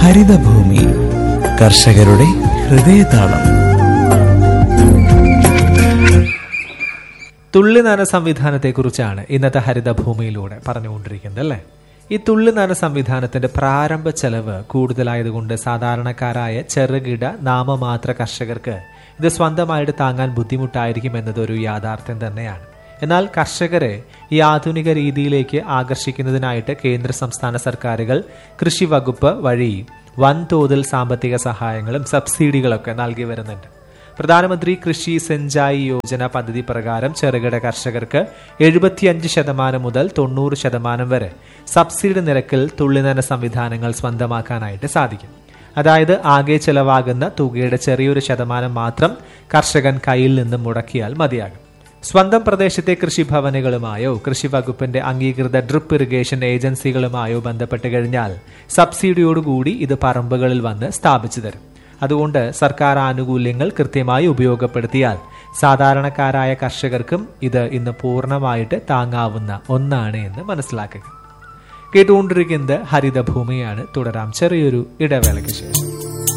ഹരിതഭൂമി കർഷകരുടെ ഹൃദയതാളം തുള്ളിനന സംവിധാനത്തെക്കുറിച്ചാണ് ഇന്നത്തെ ഹരിതഭൂമിയിലൂടെ പറഞ്ഞുകൊണ്ടിരിക്കുന്നത് അല്ലേ ഈ തുള്ളിനന സംവിധാനത്തിന്റെ പ്രാരംഭ ചെലവ് കൂടുതലായതുകൊണ്ട് സാധാരണക്കാരായ ചെറുകിട നാമമാത്ര കർഷകർക്ക് ഇത് സ്വന്തമായിട്ട് താങ്ങാൻ ബുദ്ധിമുട്ടായിരിക്കും എന്നത് ഒരു യാഥാർത്ഥ്യം തന്നെയാണ് എന്നാൽ കർഷകരെ ഈ ആധുനിക രീതിയിലേക്ക് ആകർഷിക്കുന്നതിനായിട്ട് കേന്ദ്ര സംസ്ഥാന സർക്കാരുകൾ കൃഷി വകുപ്പ് വഴി വൻതോതിൽ സാമ്പത്തിക സഹായങ്ങളും സബ്സിഡികളൊക്കെ നൽകി വരുന്നുണ്ട് പ്രധാനമന്ത്രി കൃഷി സെഞ്ചായി യോജന പദ്ധതി പ്രകാരം ചെറുകിട കർഷകർക്ക് എഴുപത്തിയഞ്ച് ശതമാനം മുതൽ തൊണ്ണൂറ് ശതമാനം വരെ സബ്സിഡി നിരക്കിൽ തുള്ളിനന സംവിധാനങ്ങൾ സ്വന്തമാക്കാനായിട്ട് സാധിക്കും അതായത് ആകെ ചെലവാകുന്ന തുകയുടെ ചെറിയൊരു ശതമാനം മാത്രം കർഷകൻ കയ്യിൽ നിന്ന് മുടക്കിയാൽ മതിയാകും സ്വന്തം പ്രദേശത്തെ കൃഷിഭവനുകളുമായോ കൃഷി വകുപ്പിന്റെ അംഗീകൃത ഡ്രിപ്പ് ഇറിഗേഷൻ ഏജൻസികളുമായോ ബന്ധപ്പെട്ട് കഴിഞ്ഞാൽ സബ്സിഡിയോടുകൂടി ഇത് പറമ്പുകളിൽ വന്ന് സ്ഥാപിച്ചു തരും അതുകൊണ്ട് സർക്കാർ ആനുകൂല്യങ്ങൾ കൃത്യമായി ഉപയോഗപ്പെടുത്തിയാൽ സാധാരണക്കാരായ കർഷകർക്കും ഇത് ഇന്ന് പൂർണ്ണമായിട്ട് താങ്ങാവുന്ന ഒന്നാണ് എന്ന് മനസ്സിലാക്കുക കേട്ടുകൊണ്ടിരിക്കുന്നത് ഹരിതഭൂമിയാണ് തുടരാം ചെറിയൊരു ഇടവേളയ്ക്ക് ശേഷം